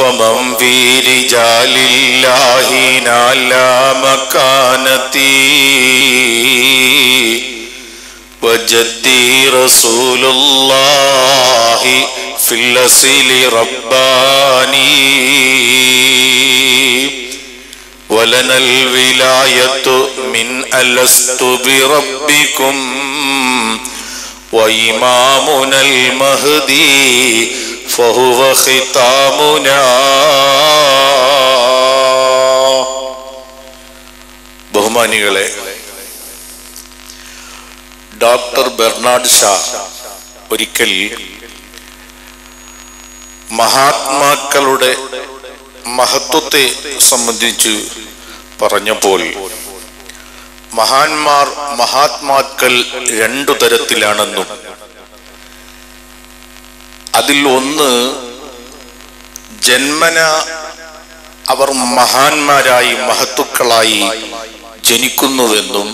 فمن في رجال الله نال مكانتي وجدي رسول الله في الأصل رباني ولنا الولاية من ألست بربكم وإمامنا المهدي فهو ختامنا ബഹുമാനികളെ doctor Bernard Shah ഒരിക്കൽ മഹാത്മാക്കളുടെ മഹത്വത്തെ സംബന്ധിച്ച് പറഞ്ഞപ്പോൾ മഹാന്മാർ മഹാത്മാക്കൾ രണ്ടു തരത്തിലാണെന്നും അതിൽ ഒന്ന് ജന്മന അവർ മഹാന്മാരായി മഹത്തുക്കളായി ജനിക്കുന്നുവെന്നും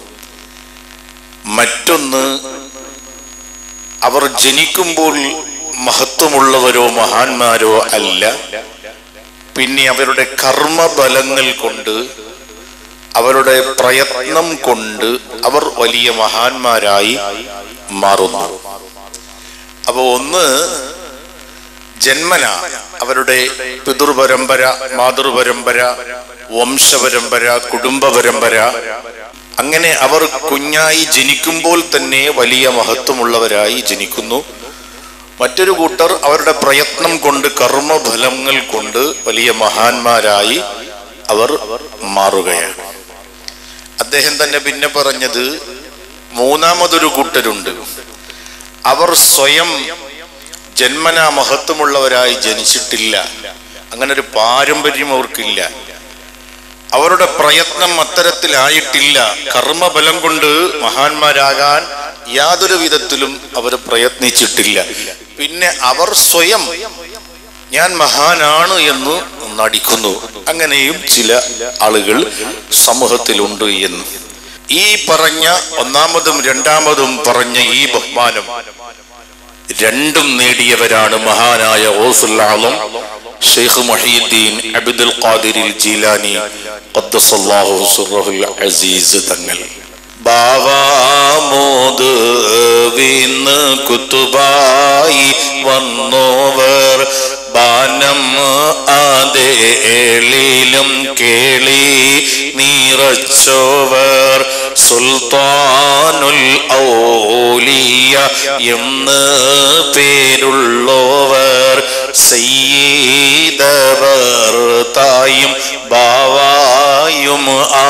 മറ്റൊന്ന് അവർ ജനിക്കുമ്പോൾ മഹത്വമുള്ളവരോ മഹാന്മാരോ അല്ല പിന്നെ അവരുടെ കർമ്മബലങ്ങൾ കൊണ്ട് അവരുടെ പ്രയത്നം കൊണ്ട് അവർ വലിയ മഹാന്മാരായി മാറുന്നു അപ്പൊ ഒന്ന് ജന്മന അവരുടെ പിതൃപരമ്പര മാതൃപരമ്പര വംശപരമ്പര കുടുംബ പരമ്പര അങ്ങനെ അവർ കുഞ്ഞായി ജനിക്കുമ്പോൾ തന്നെ വലിയ മഹത്വമുള്ളവരായി ജനിക്കുന്നു മറ്റൊരു കൂട്ടർ അവരുടെ പ്രയത്നം കൊണ്ട് കർമ്മഫലങ്ങൾ കൊണ്ട് വലിയ മഹാന്മാരായി അവർ മാറുകയാണ് അദ്ദേഹം തന്നെ പിന്നെ പറഞ്ഞത് മൂന്നാമതൊരു കൂട്ടരുണ്ട് അവർ സ്വയം ജന്മനാ മഹത്വമുള്ളവരായി ജനിച്ചിട്ടില്ല അങ്ങനെ ഒരു പാരമ്പര്യം അവർക്കില്ല അവരുടെ പ്രയത്നം അത്തരത്തിലായിട്ടില്ല കർമ്മബലം കൊണ്ട് മഹാന്മാരാകാൻ യാതൊരു വിധത്തിലും അവർ പ്രയത്നിച്ചിട്ടില്ല പിന്നെ അവർ സ്വയം ഞാൻ മഹാനാണ് എന്ന് നടിക്കുന്നു അങ്ങനെയും ചില ആളുകൾ സമൂഹത്തിലുണ്ട് എന്ന് ഈ പറഞ്ഞ ഒന്നാമതും രണ്ടാമതും പറഞ്ഞ ഈ ബഹുമാനം രണ്ടും നേടിയവരാണ് മഹാനായ ഓസുല്ലാളും ഷെയ്ഖ് മഹീദ്ദീൻ അബ്ദുൽ ഖാദിരിൽ ജീലാനി ഖദ്ദസല്ലാഹു സുറഹുൽ അസീസ് തങ്ങൾ ബാവാമോദ് വീന്ന് കുത്തുബായി വന്നോവർ ബാനം അതേളിലും കേളി നീറച്ചോവർ സുൽത്താനുൽ ഔലിയ എന്ന് പേരുള്ളോവർ സയ്യിദവർ തായും ബാവായും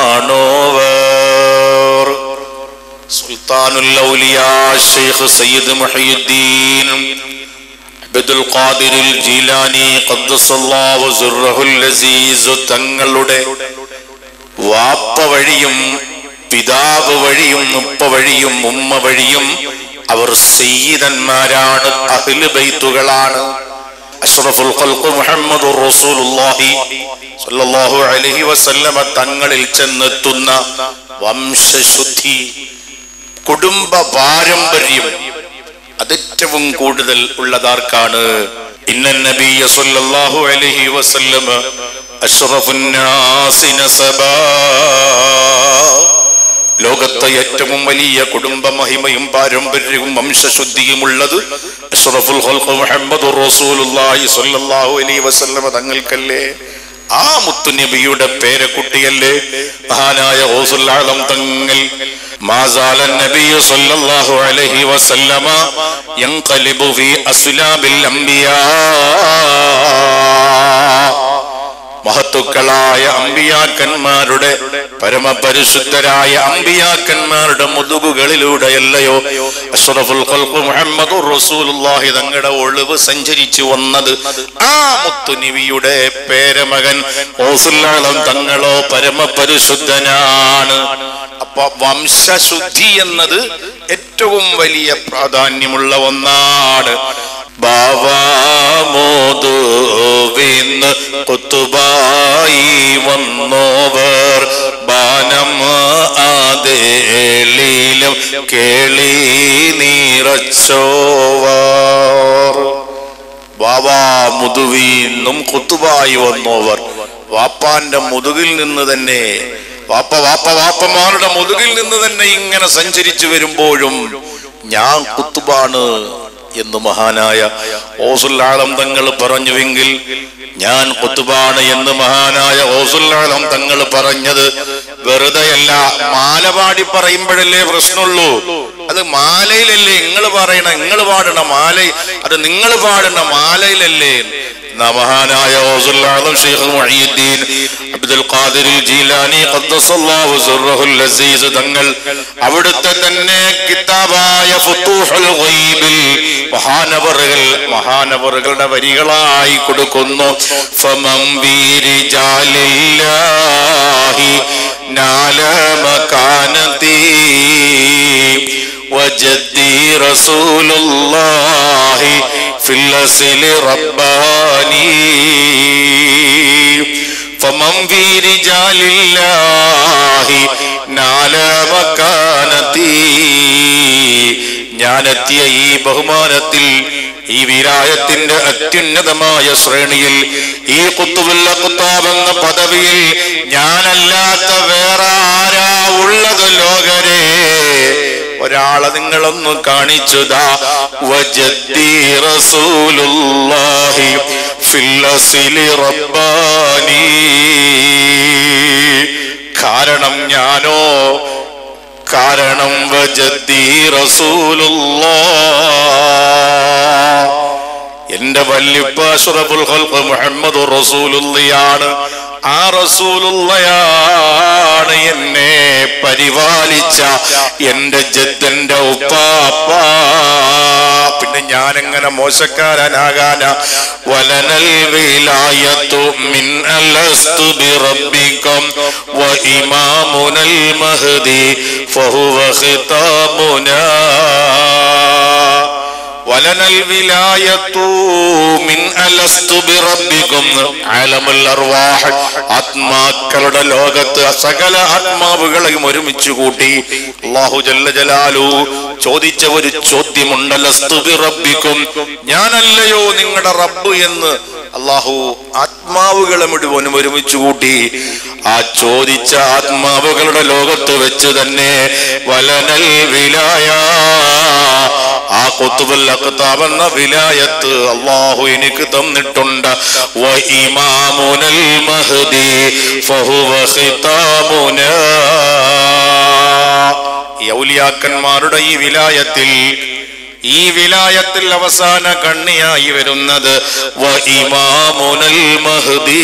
ആണോവർ സുൽത്താനുൽ ഔലിയ ഷെയ്ഖ് സയ്യിദ് മുഹീദ്ദീൻ അബ്ദുൽ ഖാദിറിൽ ജീലാനി ഖദ്ദസല്ലാഹു സുർറഹുൽ അസീസ് തങ്ങളുടെ വാപ്പ വഴിയും പിതാവ് വഴിയും ഉപ്പ വഴിയും ഉമ്മ വഴിയും അവർ സയ്യിദന്മാരാണ് അഹ്ലു ബൈത്തുകളാണ് അഷ്റഫുൽ ഖൽഖ് മുഹമ്മദുർ റസൂലുള്ളാഹി സ്വല്ലല്ലാഹു അലൈഹി വസല്ലമ തങ്ങളിൽ ചെന്നെത്തുന്ന വംശശുദ്ധി കുടുംബ പാരമ്പര്യം അതേറ്റവും കൂടുതൽ ഉള്ളതാർക്കാണ് ഇന്ന നബിയ സല്ലല്ലാഹു അലൈഹി വസല്ലമ അഷ്റഫുൻ നാസി നസബാ ലോകത്തെ ഏറ്റവും വലിയ കുടുംബ മഹിമയും പാരമ്പര്യവും വംശശുദ്ധിയും ഉള്ളത് അഷ്റഫുൽ ഖൽഖ് മുഹമ്മദുർ റസൂലുള്ളാഹി സ്വല്ലല്ലാഹു അലൈഹി വസല്ലമ തങ്ങൾക്കല്ലേ ആ മുത്തുനബിയുടെ പേരക്കുട്ടിയല്ലേ മഹാനായ ഓസുൽ ആലം തങ്ങൾ മാസാല നബി സല്ലല്ലാഹു അലൈഹി വസല്ലമ യൻഖലിബു ഫീ അസ്ലാബിൽ അംബിയാ മഹത്തുക്കളായ അമ്പിയാക്കന്മാരുടെ പരമപരിശുദ്ധരായ അമ്പിയാക്കന്മാരുടെ മുതുകുകളിലൂടെയല്ലയോ അഷ്റഫുൽ ഖൽഖ് മുഹമ്മദുർ റസൂലുള്ളാഹി തങ്ങളുടെ ഒളിവ് സഞ്ചരിച്ചു വന്നത് ആ മുത്തുനിവിയുടെ പേരമകൻ ഓസുല്ലാളം തങ്ങളോ പരമപരിശുദ്ധനാണ് അപ്പൊ വംശശുദ്ധി എന്നത് ഏറ്റവും വലിയ പ്രാധാന്യമുള്ള ഒന്നാണ് ബാവാമോതുവിന്ന് കുത്തുബായി വന്നോവർ ബാനം ആദേളിലും കേളി നീറച്ചോവർ ബാബാ മുതുവീന്നും കുത്തുബായി വന്നോവർ വാപ്പാന്റെ മുതുകിൽ നിന്ന് തന്നെ വാപ്പ വാപ്പ വാപ്പമാരുടെ മുതുകിൽ നിന്ന് തന്നെ ഇങ്ങനെ സഞ്ചരിച്ചു വരുമ്പോഴും ഞാൻ കുത്തുബാണ് എന്ന് മഹാനായ ഓസുല്ലാളം തങ്ങൾ പറഞ്ഞുവെങ്കിൽ ഞാൻ കുത്തുബാണ് എന്ന് മഹാനായ ഓസുല്ലാളം തങ്ങൾ പറഞ്ഞത് വെറുതെയല്ല മാല പാടി പറയുമ്പോഴല്ലേ പ്രശ്നമുള്ളൂ അത് മാലയിലല്ലേ നിങ്ങൾ പറയണ നിങ്ങൾ പാടണ മാല അത് നിങ്ങൾ പാടണ മാലയിലല്ലേ എന്നാ മഹാനായ ഓസുല്ലാളം ഷെയ്ഖ് മുഹീദ്ദീൻ അബ്ദുൽ ഖാദിർ ജീലാനി ഖദ്ദസല്ലാഹു സിർറഹുൽ അസീസ് തങ്ങൾ അവിടുത്തെ തന്നെ കിതാബായ ഫുത്തൂഹുൽ ഗൈബിൽ മഹാനവറുകൾ മഹാനവറുകളുടെ വരികളായി കൊടുക്കുന്നു ഫമം വീരിജാലില്ലാഹി നാല മകാനതി وجدي رسول الله في الأصل رباني فمن في رجال الله نال مكانتي ഞാനെത്തിയ ഈ ബഹുമാനത്തിൽ ഈ വിരായത്തിന്റെ അത്യുന്നതമായ ശ്രേണിയിൽ ഈ കുത്തുബുല്ല കുത്താബ് എന്ന പദവിയിൽ ഞാനല്ലാത്ത വേറെ ആരാ ഉള്ളത് ലോകരെ ഒരാളെ നിങ്ങളൊന്ന് കാണിച്ചുതാ വജദ്ദി റസൂലുള്ളാഹി ഫിൽ അസ്ലി റബ്ബാനി കാരണം ഞാനോ കാരണം വജദ്ദി റസൂലുള്ളാ എന്റെ വല്യപ്പ അഷ്റഫുൽ ഖൽഖ് മുഹമ്മദ് റസൂലുള്ളയാണ് ആ റസൂലുള്ളയാണ് എന്നെ പരിപാലിച്ച എന്റെ ജദ്ദന്റെ ഉപ്പാപ്പ പിന്നെ ഞാൻ എങ്ങനെ മോശക്കാരനാകാന വലനൽ വിലായത്തു മിൻ അലസ്തു ബിറബ്ബിക്കും വ ഇമാമുനൽ മഹദി ഫഹുവ ഖിതാമുനാ വലനൽ വിലായത്തു മിൻ അലസ്തു ബിറബ്ബിക്കും ആലമുൽ അർവാഹ് ആത്മാക്കളുടെ ലോകത്ത് സകല ആത്മാവുകളെയും ഒരുമിച്ച് കൂട്ടി അല്ലാഹു ജല്ല ജലാലു ചോദിച്ച ഒരു ചോദ്യമുണ്ട് അലസ്തു ബിറബ്ബിക്കും ഞാനല്ലയോ നിങ്ങളുടെ റബ്ബ് എന്ന് അള്ളാഹു ആത്മാവുകളെ മുഴുവനും ഒരുമിച്ച് കൂട്ടി ആ ചോദിച്ച ആത്മാവുകളുടെ ലോകത്ത് വെച്ച് തന്നെ വലനൽ വിലായ ആ കുത്തുബുൽ അഖ്താബ് എന്ന വിലായത്ത് അള്ളാഹു എനിക്ക് തന്നിട്ടുണ്ട് വ ഇമാമുനൽ മഹദി ഫഹുവ ഖിതാമുനാ ഈ ഔലിയാക്കന്മാരുടെ ഈ വിലായത്തിൽ ഈ വിലായത്തിൽ അവസാന കണ്ണിയായി വരുന്നത് വ ഇമാമുനൽ മഹദി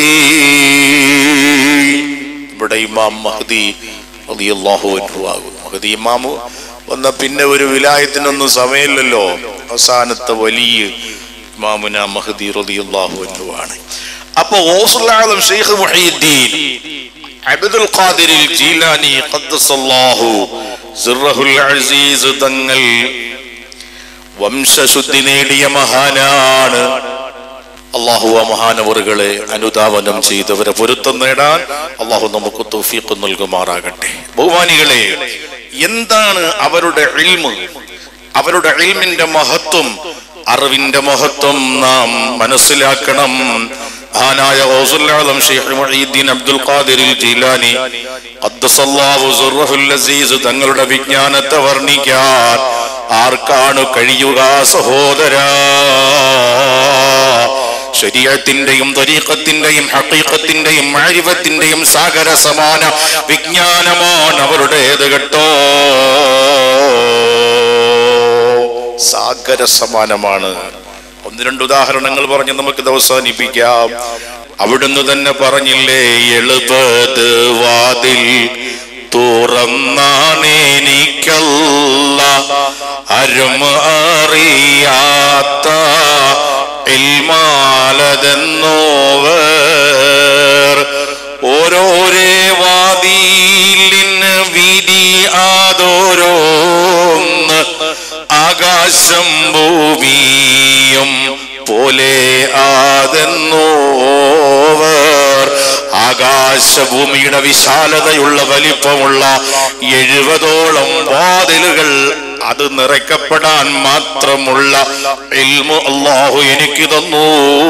ഇവിടെ ഇമാം മഹദി റളിയല്ലാഹു അൻഹു ആകും മഹദി ഇമാമു വന്ന പിന്നെ ഒരു വിലായത്തിനൊന്നും സമയമില്ലല്ലോ അവസാനത്തെ വലിയ ഇമാമുന മഹദി റളിയല്ലാഹു അൻഹു ആണ് അപ്പൊ ഓസുല്ലാദം ഷെയ്ഖ് മുഹീദ്ദീൻ അബ്ദുൽ ഖാദിരിൽ ജീലാനി ഖദ്ദസല്ലാഹു സിർറഹുൽ അസീസ് തങ്ങൾ വംശശുദ്ധി നേടിയ മഹാനാണ് അള്ളാഹു ആ മഹാനവറുകളെ അനുധാവനം ചെയ്തവരെ പൊരുത്തം നേടാൻ അള്ളാഹു നമുക്ക് തൗഫീഖ് നൽകുമാറാകട്ടെ ബഹുമാനികളെ എന്താണ് അവരുടെ ഇൽമ് അവരുടെ ഇൽമിന്റെ മഹത്വം അറിവിന്റെ മഹത്വം നാം മനസ്സിലാക്കണം മഹാനായ ഗൗസുൽ ഷെയ്ഖ് മുഈദ്ദീൻ അബ്ദുൽ ഖാദിർ ജീലാനി ഖദ്ദസല്ലാഹു സുർറഹുൽ അസീസ് തങ്ങളുടെ വിജ്ഞാനത്തെ വർണ്ണിക്കാൻ ആർക്കാണ് കഴിയുക സഹോദരാ ശരീരത്തിന്റെയും തരീഖത്തിന്റെയും ഹക്കീഖത്തിന്റെയും മാരിഫത്തിന്റെയും സാഗര സമാന വിജ്ഞാനമാണ് അവരുടേത് കേട്ടോ സാഗര സമാനമാണ് ഒന്ന് രണ്ട് ഉദാഹരണങ്ങൾ പറഞ്ഞ് നമുക്ക് ഇത് അവസാനിപ്പിക്കാം അവിടുന്ന് തന്നെ പറഞ്ഞില്ലേ എളുപ്പത് വാതിൽ തുറന്നാണെനിക്കല്ല അരും അറിയാത്ത ഇൽമാലതെന്നോവർ ഓരോരേ വാതിലിന് വിധി ആദോരോന്ന് ആകാശം ഭൂമിയും പോലെ ആതെന്നോവർ ആകാശഭൂമിയുടെ വിശാലതയുള്ള വലിപ്പമുള്ള എഴുപതോളം വാതിലുകൾ അത് നിറയ്ക്കപ്പെടാൻ മാത്രമുള്ള ഇൽമു അള്ളാഹു എനിക്ക് തന്നു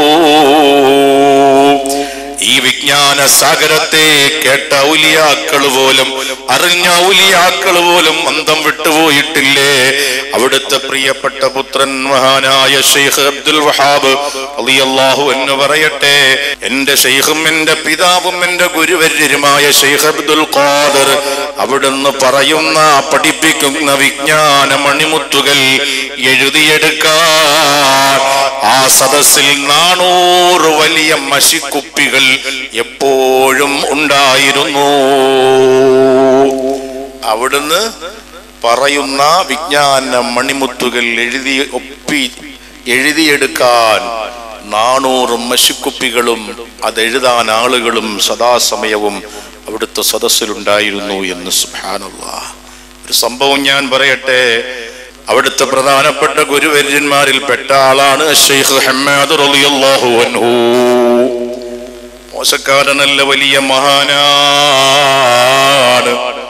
ഈ വിജ്ഞാന സാഗരത്തെ കേട്ട ഔലിയാക്കൾ പോലും അറിഞ്ഞ ഔലിയാക്കൾ പോലും അന്തം വിട്ടുപോയിട്ടില്ലേ അവിടുത്തെ പ്രിയപ്പെട്ട പുത്രൻ മഹാനായ ഷെയ്ഖ് അബ്ദുൽ വഹാബ് അള്ളാഹു എന്ന് പറയട്ടെ എന്റെ ഷെയ്ഖും എന്റെ പിതാവും എന്റെ ഗുരുവര്യരുമായ ഷെയ്ഖ് അബ്ദുൽ ഖാദർ അവിടുന്ന് പറയുന്ന പഠിപ്പിക്കുന്ന വിജ്ഞാന മണിമുത്തുകൾ എഴുതിയെടുക്കാൻ ആ സദസ്സിൽ നാനൂറ് വലിയ മഷിക്കുപ്പികൾ എപ്പോഴും ഉണ്ടായിരുന്നു അവിടുന്ന് പറയുന്ന വിജ്ഞാന മണിമുത്തുകൾ എഴുതി ഒപ്പി എഴുതിയെടുക്കാൻ നാനൂറ് മഷിക്കുപ്പികളും അതെഴുതാൻ ആളുകളും സദാസമയവും അവിടുത്തെ സദസ്സിലുണ്ടായിരുന്നു എന്ന് സുബാനുള്ള ഒരു സംഭവം ഞാൻ പറയട്ടെ അവിടുത്തെ പ്രധാനപ്പെട്ട ഗുരുവര്യന്മാരിൽ പെട്ട ആളാണ് ഷെയ്ഖ് ഹമ്മാദ് റളിയല്ലാഹു അൻഹു മോശക്കാരനല്ല വലിയ മഹാനാണ്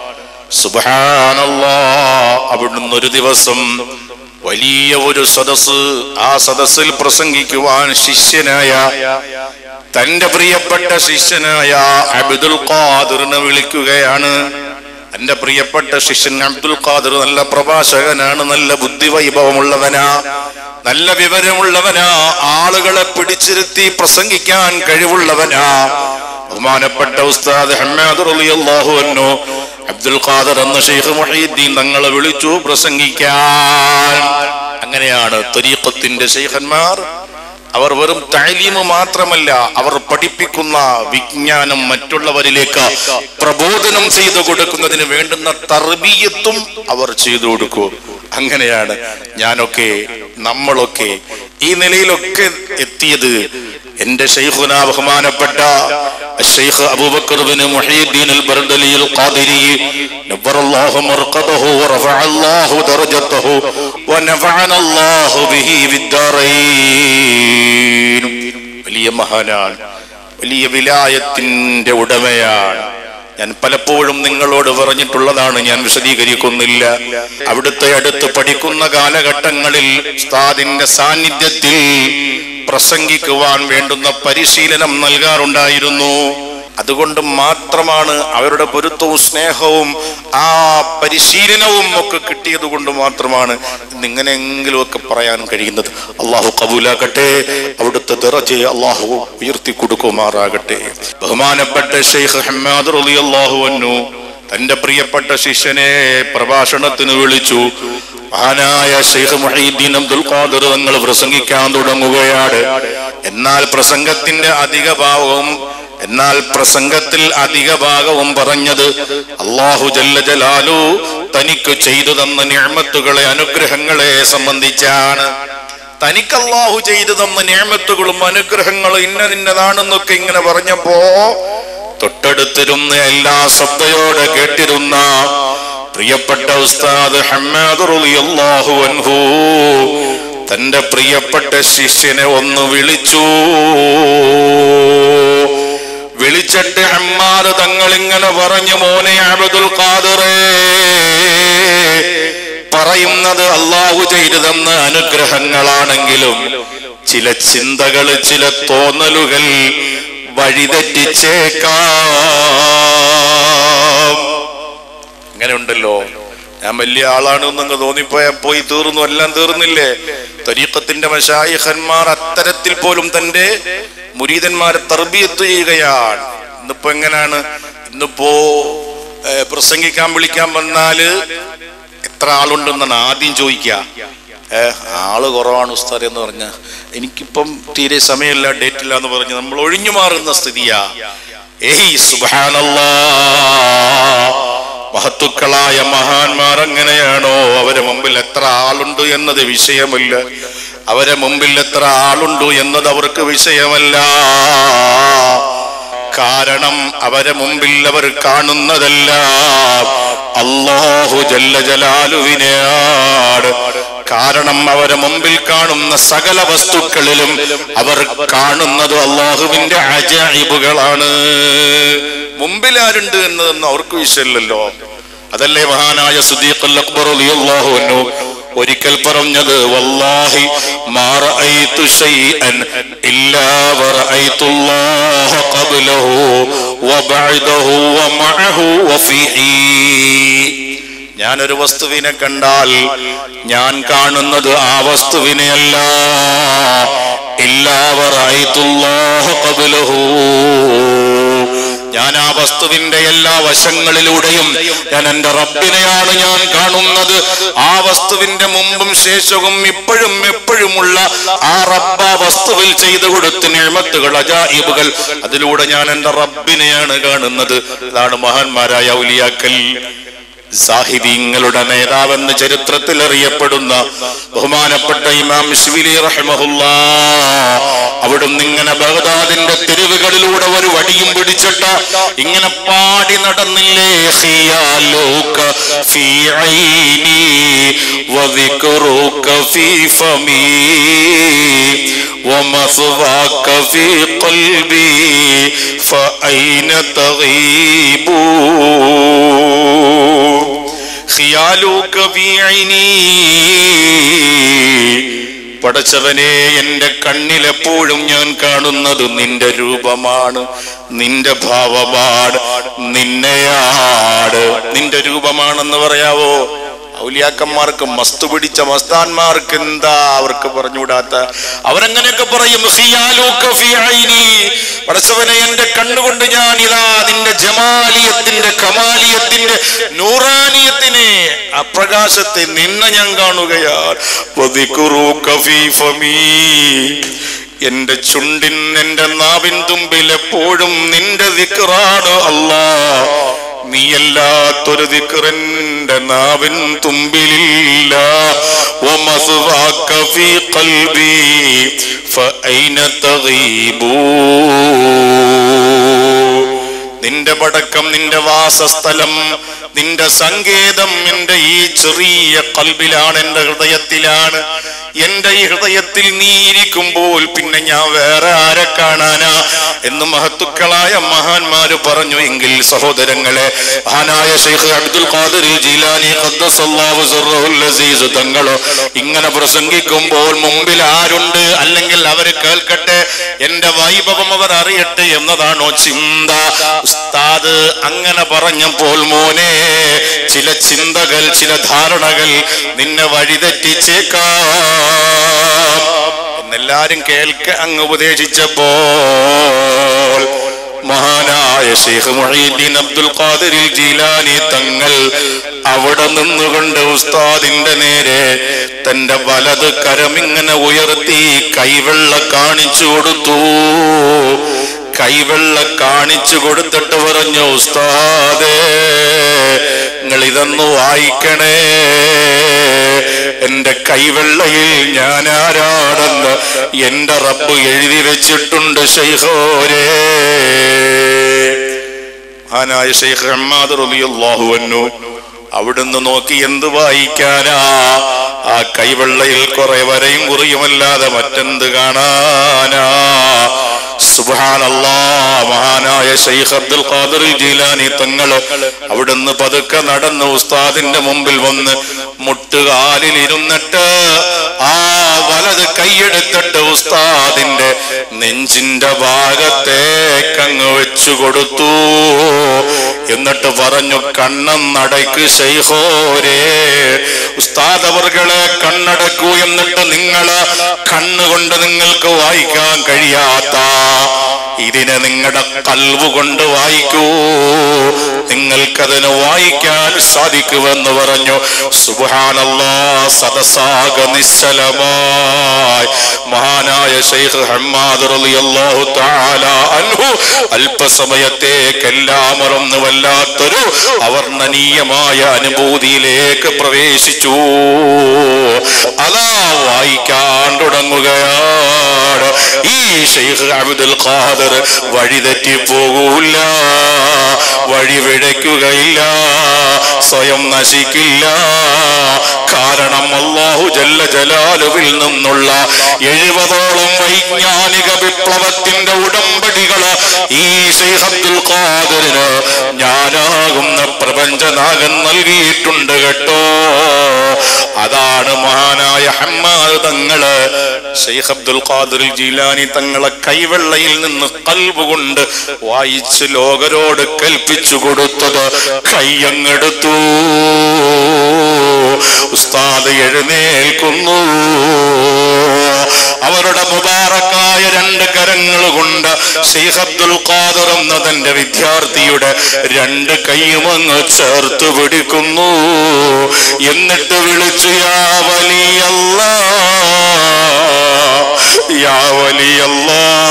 സുബാനല്ലാ അവിടുന്ന് ഒരു ദിവസം വലിയ ഒരു സദസ് ആ സദസ്സിൽ പ്രസംഗിക്കുവാൻ ശിഷ്യനായ തന്റെ പ്രിയപ്പെട്ട ശിഷ്യനായ അബ്ദുൽ ഖാദിറിനെ വിളിക്കുകയാണ് എന്റെ പ്രിയപ്പെട്ട ശിഷ്യൻ അബ്ദുൽ ഖാദിർ നല്ല പ്രഭാഷകനാണ് നല്ല ബുദ്ധി വൈഭവമുള്ളവനാ നല്ല വിവരമുള്ളവനാ ആളുകളെ പിടിച്ചിരുത്തി പ്രസംഗിക്കാൻ കഴിവുള്ളവനാ ബഹുമാനപ്പെട്ട ഉസ്താദ് ഹമ്മാദ് റളിയല്ലാഹു അൻഹു അബ്ദുൽ ഖാദർ എന്ന ഷെയ്ഖ് മുഹീദ്ദീൻ തങ്ങളെ വിളിച്ചു പ്രസംഗിക്കാൻ അങ്ങനെയാണ് ത്വരീഖത്തിന്റെ ഷെയ്ഖന്മാർ അവർ വെറും താലീമ് മാത്രമല്ല അവർ പഠിപ്പിക്കുന്ന വിജ്ഞാനം മറ്റുള്ളവരിലേക്ക് പ്രബോധനം ചെയ്തു കൊടുക്കുന്നതിന് വേണ്ടുന്ന തർബീയത്തും അവർ ചെയ്തു കൊടുക്കൂ അങ്ങനെയാണ് ഞാനൊക്കെ നമ്മളൊക്കെ ഈ നിലയിലൊക്കെ എത്തിയത് എന്റെ ഷെയ്ഖുന ബഹുമാനപ്പെട്ട ഷെയ്ഖ് അബൂബക്കർ ബിൻ മുഹീദ്ദീൻ അൽ ബർദലി അൽ ഖാദിരി നബ്ബറല്ലാഹു മർഖദഹു വറഫഅല്ലാഹു ദറജതഹു വനഫഅന അല്ലാഹു ബിഹി വിദ്ദാറൈൻ വലിയ മഹാനാണ് വലിയ വിലായത്തിന്റെ ഉടമയാണ് ഞാൻ പലപ്പോഴും നിങ്ങളോട് പറഞ്ഞിട്ടുള്ളതാണ് ഞാൻ വിശദീകരിക്കുന്നില്ല അവിടുത്തെ അടുത്ത് പഠിക്കുന്ന കാലഘട്ടങ്ങളിൽ ഉസ്താദിന്റെ സാന്നിധ്യത്തിൽ പ്രസംഗിക്കുവാൻ വേണ്ടുന്ന പരിശീലനം നൽകാറുണ്ടായിരുന്നു അതുകൊണ്ട് മാത്രമാണ് അവരുടെ പൊരുത്തവും സ്നേഹവും ആ പരിശീലനവും ഒക്കെ കിട്ടിയത് കൊണ്ട് മാത്രമാണ് ഇന്നിങ്ങനെയെങ്കിലും ഒക്കെ പറയാൻ കഴിയുന്നത് അള്ളാഹു കബൂലാക്കട്ടെ അവിടുത്തെ ദിറജയെ അള്ളാഹു ഉയർത്തി കൊടുക്കുമാറാകട്ടെ ബഹുമാനപ്പെട്ട ഷെയ്ഖ് ഹമ്മാദ് റളിയല്ലാഹു അൻഹു തന്റെ പ്രിയപ്പെട്ട ശിഷ്യനെ പ്രഭാഷണത്തിന് വിളിച്ചു മഹാനായ ഷെയ്ഖ് മുഹീദ്ദീൻ അബ്ദുൽ ഖാദിർ തങ്ങൾ പ്രസംഗിക്കാൻ തുടങ്ങുകയാണ് എന്നാൽ പ്രസംഗത്തിന്റെ അധിക ഭാഗവും എന്നാൽ പ്രസംഗത്തിൽ അധിക ഭാഗവും പറഞ്ഞത് അള്ളാഹു ജല്ല ജലാലു തനിക്ക് ചെയ്തു തന്ന നിയമത്തുകളെ അനുഗ്രഹങ്ങളെ സംബന്ധിച്ചാണ് തനിക്ക് അള്ളാഹു ചെയ്തു തന്ന നിയമത്തുകളും അനുഗ്രഹങ്ങളും ഇന്നതിന്നതാണെന്നൊക്കെ ഇങ്ങനെ പറഞ്ഞപ്പോ തൊട്ടടുത്തിരുന്ന എല്ലാ ശ്രദ്ധയോടെ കേട്ടിരുന്ന പ്രിയപ്പെട്ട ഉസ്താദ് ഹമ്മാദ് റളിയല്ലാഹു അൻഹു തന്റെ പ്രിയപ്പെട്ട ശിഷ്യനെ ഒന്ന് വിളിച്ചു വിളിച്ചിട്ട് ഹമ്മാദ് തങ്ങൾ ഇങ്ങനെ പറഞ്ഞു മോനെ അബ്ദുൽ ഖാദിറേ പറയുന്നത് അള്ളാഹു ചെയ്തു തന്ന അനുഗ്രഹങ്ങളാണെങ്കിലും ചില ചിന്തകൾ ചില തോന്നലുകൾ വഴിതെറ്റിച്ചേക്കാം അങ്ങനെ ഉണ്ടല്ലോ ഞാൻ വലിയ ആളാണ് എന്നങ്ങ് തോന്നിപ്പോയാ പോയി തീർന്നു എല്ലാം തീർന്നില്ലേ തരീക്കത്തിന്റെ മഷായിഖന്മാർ അത്തരത്തിൽ പോലും തന്റെ മുരീതന്മാരെ തർബിയത്ത് ചെയ്യുകയാണ് ഇന്നിപ്പോ എങ്ങനെയാണ് ഇന്നിപ്പോ ഏഹ്, പ്രസംഗിക്കാൻ വിളിക്കാൻ വന്നാല് എത്ര ആളുണ്ടെന്നാണ് ആദ്യം ചോദിക്കുക ഏഹ് ആള് കുറവാണ് ഉസ്താദ് എന്ന് പറഞ്ഞ എനിക്കിപ്പം തീരെ സമയമില്ല ഡേറ്റ് ഇല്ല എന്ന് പറഞ്ഞ് നമ്മൾ ഒഴിഞ്ഞു മാറുന്ന സ്ഥിതിയാ ഏയ് സുബാനല്ലാ മഹത്തുക്കളായ മഹാന്മാർ എങ്ങനെയാണോ അവരെ മുമ്പിൽ എത്ര ആളുണ്ട് എന്നത് വിഷയമല്ല അവരെ മുമ്പിൽ എത്ര ആളുണ്ട് എന്നത് അവർക്ക് വിഷയമല്ല കാരണം അവരെ മുമ്പിൽ അവർ കാണുന്നതല്ല അള്ളാഹു ജല്ല ജലാലുവിനെയാണ് കാരണം അവരെ മുമ്പിൽ കാണുന്ന സകല വസ്തുക്കളിലും അവർ കാണുന്നത് അള്ളാഹുവിന്റെ അജായിബുകളാണ് മുമ്പിൽ ആരുണ്ട് എന്നതൊന്നും അവർക്ക് വിഷയമില്ലല്ലോ അതല്ലേ മഹാനായ സുദീഖുൽ അക്ബർ റളിയല്ലാഹു അൻഹു ഒരിക്കൽ പറഞ്ഞത് വല്ലാഹി മാ റഅയ്തു ശൈഅൻ ഇല്ലാ വറഅയ്തുല്ലാഹ ഖബ്ലഹു വബഅദഹു വമഅഹു വഫീഹി ഞാനൊരു വസ്തുവിനെ കണ്ടാൽ ഞാൻ കാണുന്നത് ആ വസ്തുവിനെയല്ല ഇല്ലാ വറഅയ്തുല്ലാഹ ഖബ്ലഹു ഞാൻ ആ വസ്തുവിന്റെ എല്ലാ വശങ്ങളിലൂടെയും ഞാൻ എന്റെ റബ്ബിനെയാണ് ഞാൻ കാണുന്നത് ആ വസ്തുവിന്റെ മുമ്പും ശേഷവും ഇപ്പോഴും എപ്പോഴുമുള്ള ആ റബ്ബ വസ്തുവിൽ ചെയ്തു കൊടുത്ത നിയമത്തുകൾ അജായിബുകൾ അതിലൂടെ ഞാൻ എന്റെ റബ്ബിനെയാണ് കാണുന്നത് അതാണ് മഹാന്മാരായ ഔലിയാക്കൽ സാഹിബിങ്ങളുടെ നേതാവെന്ന് ചരിത്രത്തിൽ അറിയപ്പെടുന്ന ബഹുമാനപ്പെട്ട ഇമാം ഷിബിലി റഹ്മഹുല്ല അവിടുന്ന് ഇങ്ങനെ ബഗ്ദാദിന്റെ തെരുവുകളിലൂടെ ഒരു വടിയും പിടിച്ചിട്ട് ഇങ്ങനെ പാടി നടന്നില്ലേ ഖിയാലൂക ഫീ ഐനി വദിക്റുക ഫീ ഫമീ ومثواك في قلبي فأين تغيب خيالك في عيني പടച്ചവനെ എന്റെ കണ്ണിലെപ്പോഴും ഞാൻ കാണുന്നത് നിന്റെ രൂപമാണ് നിന്റെ ഭാവമാണ് നിന്നെയാണ് നിന്റെ രൂപമാണെന്ന് പറയാവോ ഔലിയാക്കന്മാർക്ക് മസ്തു പിടിച്ച മസ്താന്മാർക്ക് എന്താ അവർക്ക് പറഞ്ഞുകൂടാത്ത അവരങ്ങനെയൊക്കെ പറയും "ഖിയാലൂക ഫീ ഐനി." പടച്ചവനെ എന്റെ കണ്ണുകൊണ്ട് ഞാൻ ഇതാ നിന്റെ ജമാലിയത്തിന്റെ കമാലിയത്തിന്റെ നൂറാനിയത്തിനെ ആ പ്രകാശത്തെ നിന്നെ ഞാൻ കാണുകയാണ് വദിക്കുറൂക ഫീ ഫമീ. എന്റെ ചുണ്ടിൻ എന്റെ നാവിൻ തുമ്പിൽ എപ്പോഴും നിന്റെ ദിക്റാണ് അല്ലാ നീയല്ലാത്തൊരു ദിക്റെന്റെ നാവിൻ തുമ്പിലില്ല വമസ്വാക ഫീ ഖൽബി ഫഅൈന തഗീബൂ നിന്റെ പടക്കം നിന്റെ വാസസ്ഥലം നിന്റെ സങ്കേതം എന്റെ ഈ ചെറിയ കൽബിലാണ് എന്റെ ഹൃദയത്തിലാണ് എന്റെ ഈ ഹൃദയത്തിൽ നീ ഇരിക്കുമ്പോൾ പിന്നെ ഞാൻ വേറെ ആരെ കാണാനാ എന്ന് മഹത്തുക്കളായ മഹാന്മാര് പറഞ്ഞു എങ്കിൽ സഹോദരങ്ങളെ മഹാനായ ഷെയ്ഖ് അബ്ദുൽ ഖാദിർ ജീലാനി ഖദ്ദസല്ലാഹു സിർറഹുൽ അസീസ് തങ്ങളോ ഇങ്ങനെ പ്രസംഗിക്കുമ്പോൾ മുമ്പിൽ ആരുണ്ട് അല്ലെങ്കിൽ അവർ കേൾക്കട്ടെ എന്റെ വൈഭവം അവർ അറിയട്ടെ എന്നതാണോ ചിന്ത ഉസ്താദ് അങ്ങനെ പറഞ്ഞപ്പോൾ മോനെ ചില ചിന്തകൾ ചില ധാരണകൾ നിന്നെ വഴിതെറ്റിച്ചേക്കാം എന്നെല്ലാരും കേൾക്ക അങ്ങ് ഉപദേശിച്ചപ്പോൾ മഹാനായ ഷെയ്ഖ് മുഹീദ്ദീൻ അബ്ദുൽ ഖാദിർ ജീലാനി തങ്ങൾ അവിടെ നിന്നുകൊണ്ട് ഉസ്താദിന്റെ നേരെ തന്റെ വലത് കരമിങ്ങനെ ഉയർത്തി കൈവെള്ള കാണിച്ചു കൊടുത്തു കൈവെള്ള കാണിച്ചു കൊടുത്തിട്ട് പറഞ്ഞു ഉസ്താദേ നിങ്ങൾ ഇതൊന്ന് വായിക്കണേ എന്റെ കൈവെള്ളയിൽ ഞാൻ ആരാണെന്ന് എന്റെ റബ്ബ് എഴുതി വെച്ചിട്ടുണ്ട് ഷെയ്ഖോരേ മഹാനായ ഷെയ്ഖ് അഹ്മാദ് റളിയല്ലാഹു അൻഹു അവിടുന്ന് നോക്കി എന്ത് വായിക്കാനാ ആ കൈവെള്ളയിൽ കുറെ വരയും കുറിയുമല്ലാതെ മറ്റെന്ത് കാണാനാ സുബ്ഹാനല്ലാ മഹാനായ ഷെയ്ഖ് അബ്ദുൽ ഖാദിർ ജീലാനി തങ്ങള് അവിടുന്ന് പതുക്കെ നടന്ന് ഉസ്താദിന്റെ മുമ്പിൽ വന്ന് മുട്ടുകാലിൽ ഇരുന്നിട്ട് ആ വലത് കൈയെടുത്തിട്ട് ഉസ്താദിന്റെ നെഞ്ചിന്റെ ഭാഗത്തേക്കങ്ങ് വെച്ചു കൊടുത്തു എന്നിട്ട് പറഞ്ഞു കണ്ണം നടക്ക് ശൈഹോരേ ഉസ്താദ് അവർകളെ കണ്ണടക്കൂ എന്നിട്ട് നിങ്ങള് കണ്ണുകൊണ്ട് നിങ്ങൾക്ക് വായിക്കാൻ കഴിയാത്ത ഇതിനെ നിങ്ങളുടെ കൽവ് കൊണ്ട് വായിക്കൂ നിങ്ങൾക്കതിന് വായിക്കാൻ സാധിക്കുമെന്ന് പറഞ്ഞു സുബാനല്ലാ സദസാഗ നിശ്ചലമായി മഹാനായ ഷെയ്ഖ് ഹമ്മാദ് റളിയല്ലാഹു തആല അൻഹു അല്പസമയത്തേക്കെല്ലാം മറന്ന് വല്ലാത്തൊരു അവർണ്ണനീയമായ അനുഭൂതിയിലേക്ക് പ്രവേശിച്ചു അതാ വായിക്കാൻ തുടങ്ങുകയാണ് ഈ ഷെയ്ഖ് അബ്ദുൽ ഖാദർ വഴിതെറ്റി പോകൂല വഴി പിഴയ്ക്കുകയില്ല സ്വയം നശിക്കില്ല കാരണം അള്ളാഹു ജല്ല ജലാലുവിൽ നിന്നുള്ള എഴുപതോളം വൈജ്ഞാനിക വിപ്ലവത്തിന്റെ ഉടമ്പടികള് ഈ ഷെയ്ഖ് അബ്ദുൽ ഖാദറിന് ഞാനാകുന്ന പ്രപഞ്ച പഞ്ചനാഗം നൽകിയിട്ടുണ്ട് കേട്ടോ അതാണ് മഹാനായ ഹമ്മാദ് തങ്ങള് ഷെയ്ഖ് അബ്ദുൽ ഖാദിർ ജീലാനി തങ്ങളെ കൈവെള്ളയിൽ നിന്ന് കൽവ് കൊണ്ട് വായിച്ച് ലോകരോട് കൽപ്പിച്ചു കൊടുത്തത് കയ്യങ്ങെടുത്തു ഉസ്താദ് എഴുന്നേൽക്കുന്നു അവരുടെ മുബാറക്കായ രണ്ട് കരങ്ങൾ കൊണ്ട് ഷെയ്ഖ് അബ്ദുൽ ഖാദർ എന്ന തന്റെ വിദ്യാർത്ഥിയുടെ രണ്ട് കൈയും അങ്ങ് ചേർത്ത് പിടിക്കുന്നു എന്നിട്ട് വിളിച്ചു യാ വലിയല്ല യാ വലിയല്ല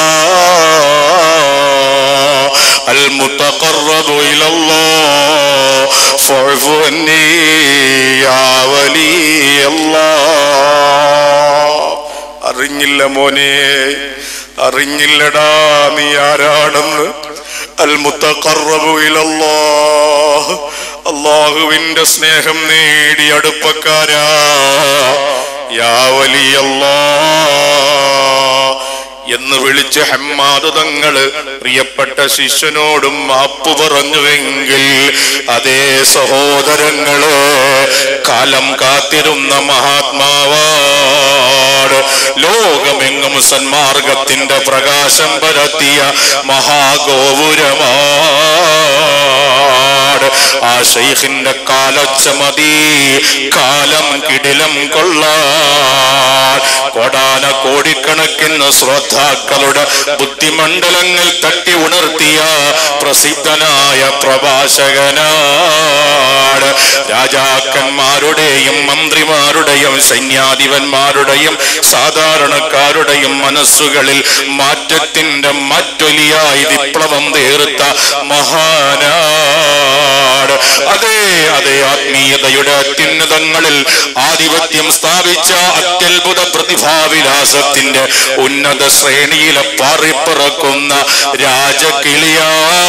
المتقرب إلى الله فاعف عني يا ولي الله അറിഞ്ഞില്ല മോനെ അറിഞ്ഞില്ലടാ നീ ആരാണെന്ന് അൽ മുത്തഖറബു ഇലല്ലാഹ് അള്ളാഹുവിന്റെ സ്നേഹം നേടി അടുപ്പക്കാരാ യാ വലിയല്ലാ എന്ന് വിളിച്ച് ഹമ്മാദ് തങ്ങള് പ്രിയപ്പെട്ട ശിഷ്യനോടും മാപ്പു പറഞ്ഞുവെങ്കിൽ അതേ സഹോദരങ്ങള് കാലം കാത്തിരുന്ന മഹാത്മാവാണ് ലോകമെങ്ങും സന്മാർഗത്തിന്റെ പ്രകാശം പരത്തിയ മഹാഗോപുരമാണ് ആ ഷെയ്ഖിന്റെ കാലച്ചമതി കാലം കിടിലം കൊള്ളാൻ കോടാന കോടിക്കണക്കിന് ശ്രോതാക്കളുടെ ബുദ്ധിമണ്ഡലങ്ങൾ തട്ടി ഉണർത്തിയ പ്രസിദ്ധനായ പ്രഭാഷകനാണ് രാജാക്കന്മാരുടെയും മന്ത്രിമാരുടെയും സൈന്യാധിപന്മാരുടെയും സാധാരണക്കാരുടെയും മനസ്സുകളിൽ മാറ്റത്തിന്റെ മറ്റൊലിയായി വിപ്ലവം തീർത്ത മഹാനാട് അതെ അതെ ആത്മീയതയുടെ അത്യുന്നതങ്ങളിൽ ആധിപത്യം സ്ഥാപിച്ച അത്യത്ഭുത പ്രതിഭാവിലാസത്തിന്റെ ഉന്നത ശ്രേണിയിലെ പാറിപ്പറക്കുന്ന രാജകിളിയാ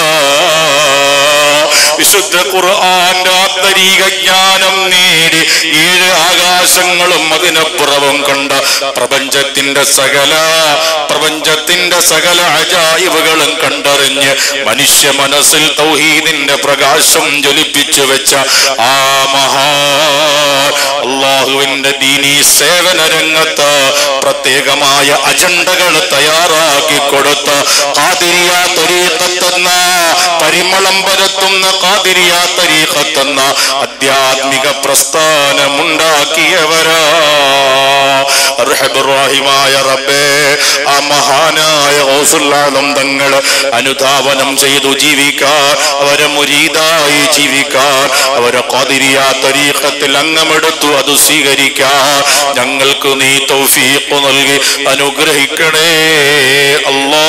വിശുദ്ധ ഖുർആന്റെ ആന്തരിക ജ്ഞാനം നേടി ഏഴ് ആകാശങ്ങളും അതിനപ്പുറവും കണ്ട പ്രപഞ്ചത്തിന്റെ സകല പ്രപഞ്ചത്തിന്റെ സകല അജായിവുകളും കണ്ടറിഞ്ഞ് മനുഷ്യ മനസ്സിൽ തൗഹീദിന്റെ പ്രകാശം ജ്വലിപ്പിച്ചു വെച്ച ആ മഹാ അള്ളാഹുവിന്റെ ദീനീ സേവന രംഗത്ത് പ്രത്യേകമായ അജണ്ടകൾ തയ്യാറാക്കി കൊടുത്ത കാതിരിയ തൊരീക്കത്തെന്ന പരിമളം പരത്തുന്ന കാതിരിയ തരീഖത്തെന്ന ആധ്യാത്മിക പ്രസ്ഥാനമുണ്ടാക്കിയവരാ റഹബുറാഹിമായ റബ്ബേ ആ മഹാനായ ഓസുല്ലാദം തങ്ങൾ അനുധാവനം ചെയ്തു ജീവിക്കാൻ അവരെ മുരീതായി ജീവിക്കാൻ അവരെ കാതിരിയ തരീഖത്തിൽ അംഗമെടുത്തു അത് സ്വീകരിക്കാൻ ഞങ്ങൾക്ക് നീ തൗഫീഖ് നൽകി അനുഗ്രഹിക്കണേ അല്ലാ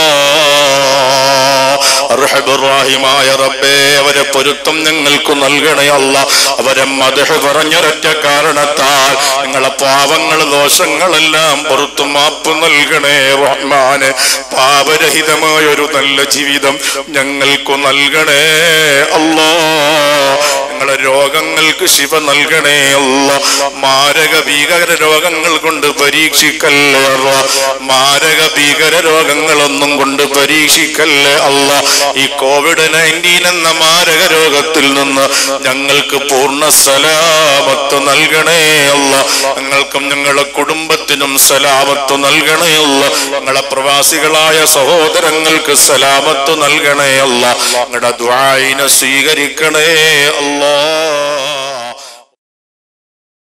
അർഹബുറാഹിമായ റബ്ബേ അവരെ പൊരുത്തം ഞങ്ങൾക്ക് നൽകണേ അല്ല അവരെ മതഹ പറഞ്ഞൊരൊറ്റ കാരണത്താൽ നിങ്ങളെ പാവങ്ങൾ ദോഷങ്ങളെല്ലാം പുറത്തു മാപ്പ് നൽകണേ റഹ്മാന് പാപരഹിതമായ ഒരു നല്ല ജീവിതം ഞങ്ങൾക്ക് നൽകണേ അല്ലാ ഞങ്ങളെ രോഗങ്ങൾക്ക് ശിവ നൽകണേ അല്ല മാരക ഭീകര രോഗങ്ങൾ കൊണ്ട് പരീക്ഷിക്കല്ലേ അല്ല മാരക ഭീകര രോഗങ്ങളൊന്നും കൊണ്ട് പരീക്ഷിക്കല്ലേ അല്ല ഈ കോവിഡ് നയൻറ്റീൻ എന്ന മാരക രോഗത്തിൽ നിന്ന് ഞങ്ങൾക്ക് പൂർണ്ണ സലാമത്ത് നൽകണേ അല്ല ഞങ്ങൾക്കും ഞങ്ങളുടെ കുടുംബത്തിനും സലാമത്ത് നൽകണേ അല്ല ഞങ്ങളെ പ്രവാസികളായ സഹോദരങ്ങൾക്ക് സലാമത്ത് നൽകണേ അല്ല ഞങ്ങളുടെ ദ്വായിനെ സ്വീകരിക്കണേ അല്ലാ